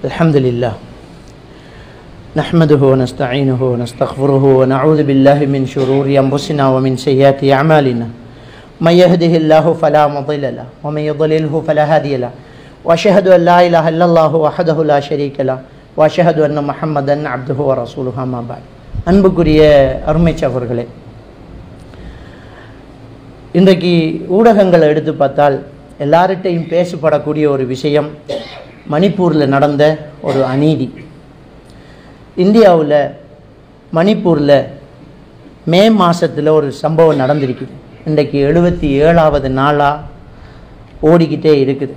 الحمد لله نحمده ونستعينه ونستغفره ونعوذ بالله من شرور أنفسنا ومن سيئات أعمالنا من يهده الله فلا مضل له ومن يضلله فلا هادي له وأشهد أن لا إله إلا الله وحده لا شريك له وأشهد أن محمدا عبده ورسوله أما بعد அன்புக்குரிய அருமை சகோதரர்களே இன்றைக்கு ஊடகங்களை எடுத்து பார்த்தால் எல்லார்கிட்டையும் பேசப்படக்கூடிய ஒரு விஷயம் மணிப்பூரில் நடந்த ஒரு அநீதி இந்தியாவில் மணிப்பூரில் மே மாதத்தில் ஒரு சம்பவம் நடந்திருக்குது இன்றைக்கு எழுபத்தி ஏழாவது நாளாக ஓடிக்கிட்டே இருக்குது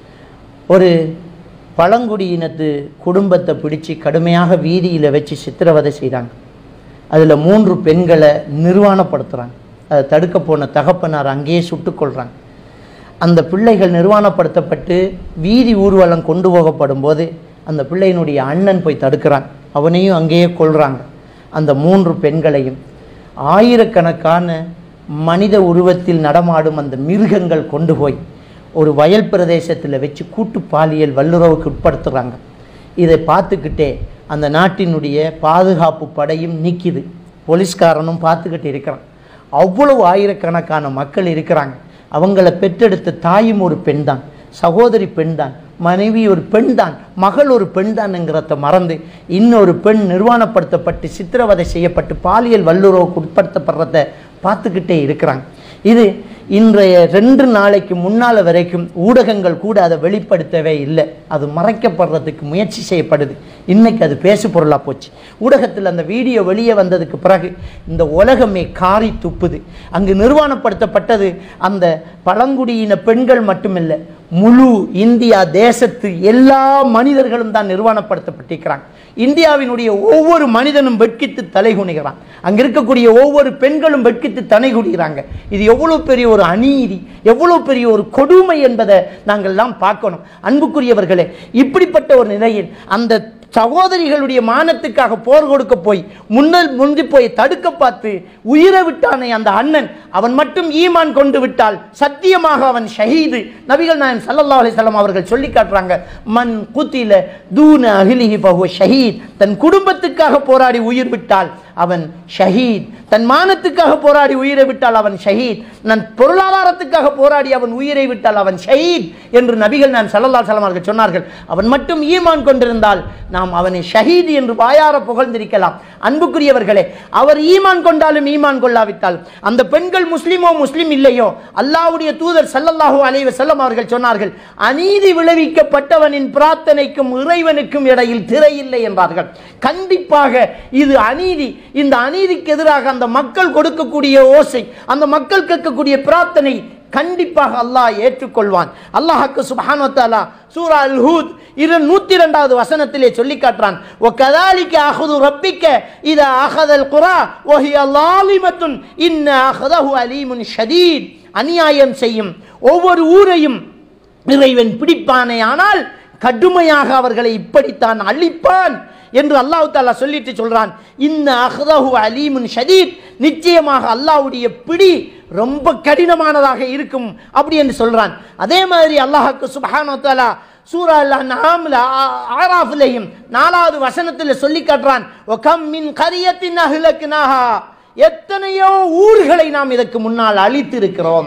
ஒரு பழங்குடியினத்து குடும்பத்தை பிடிச்சி கடுமையாக வீதியில் வச்சு சித்திரவதை செய்கிறாங்க அதில் மூன்று பெண்களை நிர்வாணப்படுத்துகிறாங்க அதை தடுக்க போன தகப்பனார் அங்கேயே சுட்டுக் கொள்கிறாங்க அந்த பிள்ளைகள் நிர்வாணப்படுத்தப்பட்டு வீதி ஊர்வலம் கொண்டு போகப்படும் போது அந்த பிள்ளையினுடைய அண்ணன் போய் தடுக்கிறான் அவனையும் அங்கேயே கொள்கிறாங்க அந்த மூன்று பெண்களையும் ஆயிரக்கணக்கான மனித உருவத்தில் நடமாடும் அந்த மிருகங்கள் கொண்டு போய் ஒரு வயல் பிரதேசத்தில் வச்சு கூட்டு பாலியல் வல்லுறவுக்கு உட்படுத்துகிறாங்க இதை பார்த்துக்கிட்டே அந்த நாட்டினுடைய பாதுகாப்பு படையும் நிற்கிது போலீஸ்காரனும் பார்த்துக்கிட்டு இருக்கிறான் அவ்வளவு ஆயிரக்கணக்கான மக்கள் இருக்கிறாங்க அவங்கள பெற்றெடுத்த தாயும் ஒரு பெண் தான் சகோதரி பெண் தான் மனைவி ஒரு பெண் தான் மகள் ஒரு பெண் தான்ங்கிறத மறந்து இன்னொரு பெண் நிர்வாணப்படுத்தப்பட்டு சித்திரவதை செய்யப்பட்டு பாலியல் வல்லுறவுக்கு உட்படுத்தப்படுறத பார்த்துக்கிட்டே இருக்கிறாங்க இது இன்றைய ரெண்டு நாளைக்கு முன்னால் வரைக்கும் ஊடகங்கள் கூட அதை வெளிப்படுத்தவே இல்லை அது மறைக்கப்படுறதுக்கு முயற்சி செய்யப்படுது இன்னைக்கு அது பேசு பொருளாக போச்சு ஊடகத்தில் அந்த வீடியோ வெளியே வந்ததுக்கு பிறகு இந்த உலகமே காரி துப்புது அங்கு நிர்வாணப்படுத்தப்பட்டது அந்த பழங்குடியின பெண்கள் மட்டுமில்லை முழு இந்தியா தேசத்து எல்லா மனிதர்களும் தான் நிர்வாணப்படுத்தப்பட்டிருக்கிறாங்க இந்தியாவினுடைய ஒவ்வொரு மனிதனும் வெட்கித்து தலைகுனிகிறான் அங்க இருக்கக்கூடிய ஒவ்வொரு பெண்களும் வெட்கித்து தலைகுனிகிறாங்க இது எவ்வளவு பெரிய ஒரு அநீதி எவ்வளவு பெரிய ஒரு கொடுமை என்பதை நாங்கள் எல்லாம் பார்க்கணும் அன்புக்குரியவர்களே இப்படிப்பட்ட ஒரு நிலையில் அந்த சகோதரிகளுடைய மானத்துக்காக போர் கொடுக்க போய் முன்னல் முந்தி போய் தடுக்க பார்த்து உயிரை விட்டானே அந்த அண்ணன் அவன் மட்டும் ஈமான் கொண்டு விட்டால் சத்தியமாக அவன் ஷஹீது நபிகள் நாயன் சல்லல்லா அலிசல்லாம் அவர்கள் சொல்லி காட்டுறாங்க மன் குத்தில தூன அகிலிஹி பஹுவ ஷஹீத் தன் குடும்பத்துக்காக போராடி உயிர் விட்டால் அவன் ஷஹீத் தன் மானத்துக்காக போராடி உயிரை விட்டால் அவன் ஷஹீத் நான் பொருளாதாரத்துக்காக போராடி அவன் உயிரை விட்டால் அவன் ஷஹீத் என்று நபிகள் நான் சல்லல்லா சலம் அவர்கள் சொன்னார்கள் அவன் மட்டும் ஈமான் கொண்டிருந்தால் நாம் அவனை ஷஹீத் என்று வாயார புகழ்ந்திருக்கலாம் அன்புக்குரியவர்களே அவர் ஈமான் கொண்டாலும் ஈமான் கொள்ளாவிட்டால் அந்த பெண்கள் முஸ்லிமோ முஸ்லிம் இல்லையோ அல்லாவுடைய தூதர் சல்லல்லாஹு அலைவ செல்லம் அவர்கள் சொன்னார்கள் அநீதி விளைவிக்கப்பட்டவனின் பிரார்த்தனைக்கும் இறைவனுக்கும் இடையில் திரை இல்லை என்றார்கள் கண்டிப்பாக இது அநீதி இந்த அநீதிக்கு எதிராக அந்த மக்கள் கொடுக்கக்கூடிய ஓசை அந்த மக்கள் கேட்கக்கூடிய பிரார்த்தனை கண்டிப்பாக அல்லாஹ் ஏற்றுக்கொள்வான் அல்லாஹுக்கு சுபஹானுவத்தாலா சூரா அல் ஹூத் இரு நூத்தி இரண்டாவது வசனத்திலே சொல்லி காட்டுறான் ஓ கதாலிக்க அஹது ரப்பிக்க இத அஹதல் குரா ஓஹி அல்லாலிமத்துன் இன்ன அஹதஹு அலீமுன் ஷதீத் அநியாயம் செய்யும் ஒவ்வொரு ஊரையும் இறைவன் பிடிப்பானே ஆனால் கடுமையாக அவர்களை இப்படித்தான் அழிப்பான் என்று அல்லாஹு தாலா சொல்லிட்டு சொல்றான் இந்த அஹ்தஹு அலீமுன் ஷதீத் நிச்சயமாக அல்லாஹ்வுடைய பிடி ரொம்ப கடினமானதாக இருக்கும் அப்படி என்று சொல்றான் அதே மாதிரி அல்லாஹுக்கு சுபஹானு தாலா சூரா நாம்ல ஆராஃபிலையும் நாலாவது வசனத்தில் சொல்லி காட்டுறான் ஒகம் மின் கரியத்தின் அஹ்லக்னாஹா எத்தனையோ ஊர்களை நாம் இதற்கு முன்னால் அழித்திருக்கிறோம்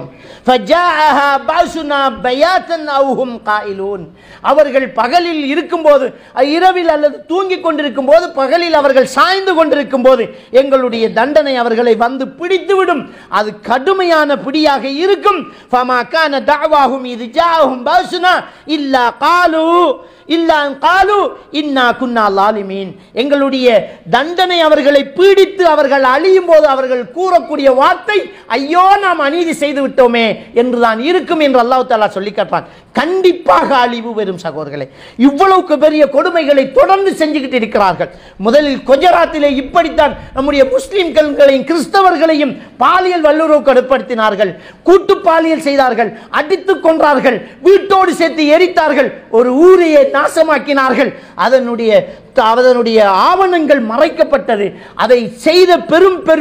அவர்கள் பகலில் இருக்கும்போது இரவில் அல்லது தூங்கிக் கொண்டிருக்கும் போது பகலில் அவர்கள் சாய்ந்து கொண்டிருக்கும் போது எங்களுடைய தண்டனை அவர்களை வந்து பிடித்துவிடும் அது கடுமையான பிடியாக இருக்கும் இது இல்லா காலு இல்லா காலு இன்னா குன்னா லாலிமீன் எங்களுடைய தண்டனை அவர்களை பீடித்து அவர்கள் அழியும் போது அவர்கள் கூறக்கூடிய வார்த்தை ஐயோ நாம் அநீதி செய்து விட்டோமே என்றுதான் இருக்கும் என்று அல்லாஹ் தாலா சொல்லி காட்டுறான் கண்டிப்பாக அழிவு வரும் சகோதரர்களே இவ்வளவுக்கு பெரிய கொடுமைகளை தொடர்ந்து செஞ்சுக்கிட்டு இருக்கிறார்கள் முதலில் குஜராத்திலே இப்படித்தான் நம்முடைய முஸ்லிம்களையும் கிறிஸ்தவர்களையும் பாலியல் வல்லுறவுக்கு ஏற்படுத்தினார்கள் கூட்டு பாலியல் செய்தார்கள் அடித்துக் கொன்றார்கள் வீட்டோடு சேர்த்து எரித்தார்கள் ஒரு ஊரையே நாசமாக்கினார்கள் அதனுடைய அதனுடைய ஆவணங்கள் மறைக்கப்பட்டது அதை செய்த பெரும் பெரும் பாட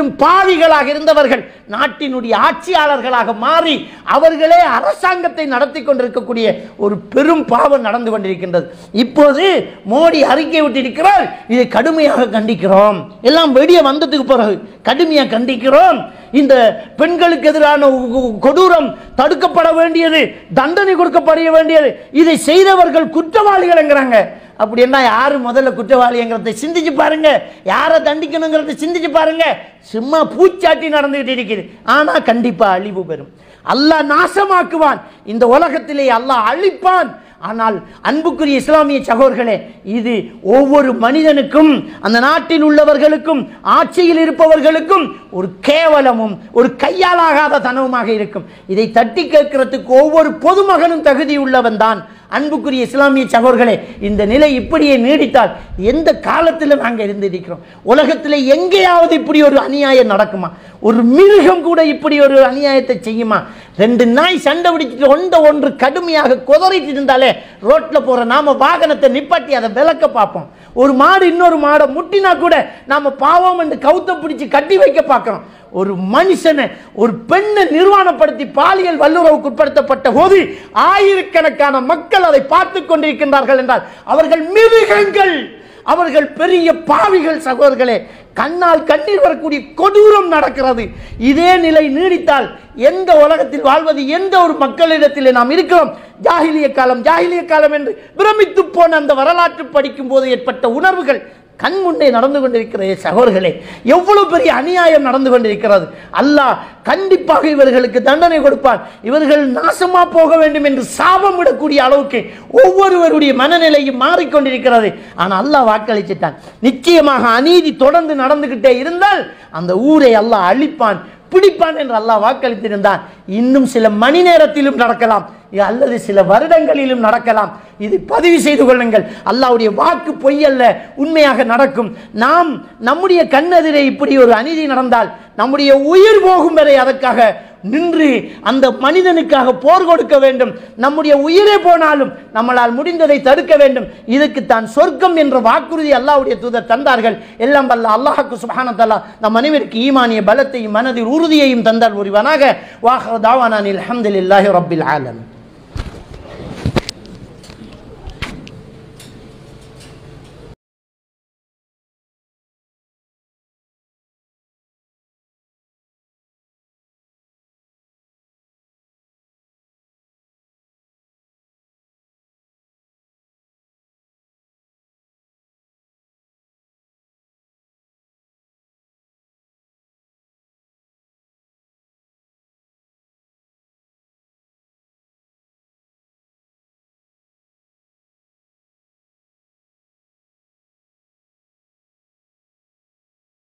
பாவிகளாக இருந்தவர்கள் நாட்டினுடைய ஆட்சியாளர்களாக மாறி அவர்களே அரசாங்கத்தை நடத்தி கொண்டிருக்கக்கூடிய ஒரு பெரும் பாவம் நடந்து கொண்டிருக்கின்றது இப்போது மோடி அறிக்கை விட்டிருக்கிறார் இதை கடுமையாக கண்டிக்கிறோம் எல்லாம் வெளியே வந்ததுக்கு பிறகு கடுமையாக கண்டிக்கிறோம் இந்த பெண்களுக்கு எதிரான கொ- கொடூரம் தடுக்கப்பட வேண்டியது தண்டனை கொடுக்கப்பட வேண்டியது இதை செய்தவர்கள் குற்றவாளிகள்ங்கிறாங்க அப்படின்னா யாரு முதல்ல குற்றவாளிங்கிறத சிந்திச்சு பாருங்க யாரை தண்டிக்கணுங்கிறத சிந்திச்சு பாருங்க சும்மா பூச்சாட்டி நடந்துகிட்டு இருக்குது ஆனா கண்டிப்பா அழிவு பெறும் அல்லாஹ் நாசமாக்குவான் இந்த உலகத்திலே அல்லாஹ் அழிப்பான் ஆனால் அன்புக்குரிய இஸ்லாமிய சகோதர்களே இது ஒவ்வொரு மனிதனுக்கும் அந்த நாட்டில் உள்ளவர்களுக்கும் ஆட்சியில் இருப்பவர்களுக்கும் ஒரு கேவலமும் ஒரு கையாலாகாத தனவுமாக இருக்கும் இதை தட்டி கேட்கிறதுக்கு ஒவ்வொரு பொதுமகனும் தகுதி உள்ளவன் தான் அன்புக்குரிய இஸ்லாமிய சகோதர்களே இந்த நிலை இப்படியே நீடித்தால் எந்த காலத்தில் நாங்கள் இருந்திருக்கிறோம் உலகத்தில் எங்கேயாவது இப்படி ஒரு அநியாயம் நடக்குமா ஒரு மிருகம் கூட இப்படி ஒரு அநியாயத்தை செய்யுமா ரெண்டு நாய் சண்டை பிடிச்சிட்டு ஒன்ற ஒன்று கடுமையாக குதறிட்டு இருந்தாலே ரோட்டில் போகிற நாம வாகனத்தை நிப்பாட்டி அதை விளக்க பார்ப்போம் ஒரு மாடு இன்னொரு மாடை முட்டினா கூட நாம பாவம் என்று கவுத்த பிடிச்சு கட்டி வைக்க பார்க்கிறோம் ஒரு மனுஷனை ஒரு பெண்ணை நிர்வாணப்படுத்தி பாலியல் வல்லுறவுக்கு உட்படுத்தப்பட்ட போது ஆயிரக்கணக்கான மக்கள் அதை பார்த்து கொண்டிருக்கின்றார்கள் என்றால் அவர்கள் மிருகங்கள் அவர்கள் பெரிய பாவிகள் சகோதரர்களே கண்ணால் கண்ணீர் வரக்கூடிய கொடூரம் நடக்கிறது இதே நிலை நீடித்தால் எந்த உலகத்தில் வாழ்வது எந்த ஒரு மக்களிடத்திலே நாம் இருக்கிறோம் ஜாகிலிய காலம் ஜாகிலிய காலம் என்று பிரமித்து போன அந்த வரலாற்று படிக்கும் போது ஏற்பட்ட உணர்வுகள் கண் முன்னே நடந்து கொண்டிருக்கிறது சகோதரர்களே எவ்வளவு பெரிய அநியாயம் நடந்து கொண்டிருக்கிறது அல்லாஹ் கண்டிப்பாக இவர்களுக்கு தண்டனை கொடுப்பான் இவர்கள் நாசமா போக வேண்டும் என்று சாபம் விடக்கூடிய அளவுக்கு ஒவ்வொருவருடைய மனநிலையும் மாறிக்கொண்டிருக்கிறது ஆனால் அல்லாஹ் வாக்களிச்சிட்டான் நிச்சயமாக அநீதி தொடர்ந்து நடந்துகிட்டே இருந்தால் அந்த ஊரை அல்லாஹ் அழிப்பான் பிடிப்பான் என்று அல்லாஹ் வாக்களித்திருந்தான் இன்னும் சில மணி நேரத்திலும் நடக்கலாம் அல்லது சில வருடங்களிலும் நடக்கலாம் இது பதிவு செய்து கொள்ளுங்கள் அல்லாஹ்வுடைய வாக்கு பொய் அல்ல உண்மையாக நடக்கும் நாம் நம்முடைய கண்ணெதிரே இப்படி ஒரு அநீதி நடந்தால் நம்முடைய உயிர் போகும் வரை அதற்காக நின்று அந்த மனிதனுக்காக போர் கொடுக்க வேண்டும் நம்முடைய உயிரே போனாலும் நம்மளால் முடிந்ததை தடுக்க வேண்டும் இதுக்கு தான் சொர்க்கம் என்ற வாக்குறுதி அல்லாஹ்வுடைய தூதர் தந்தார்கள் எல்லாம் வல்ல அல்லாஹுக்கு சுபஹானத்தல்லா நம் அனைவருக்கு ஈமானிய பலத்தையும் மனதில் உறுதியையும் தந்தால் ஒருவனாக வாஹ தாவானில் அஹமதுல்லாஹி ரப்பில் ஆலமீன்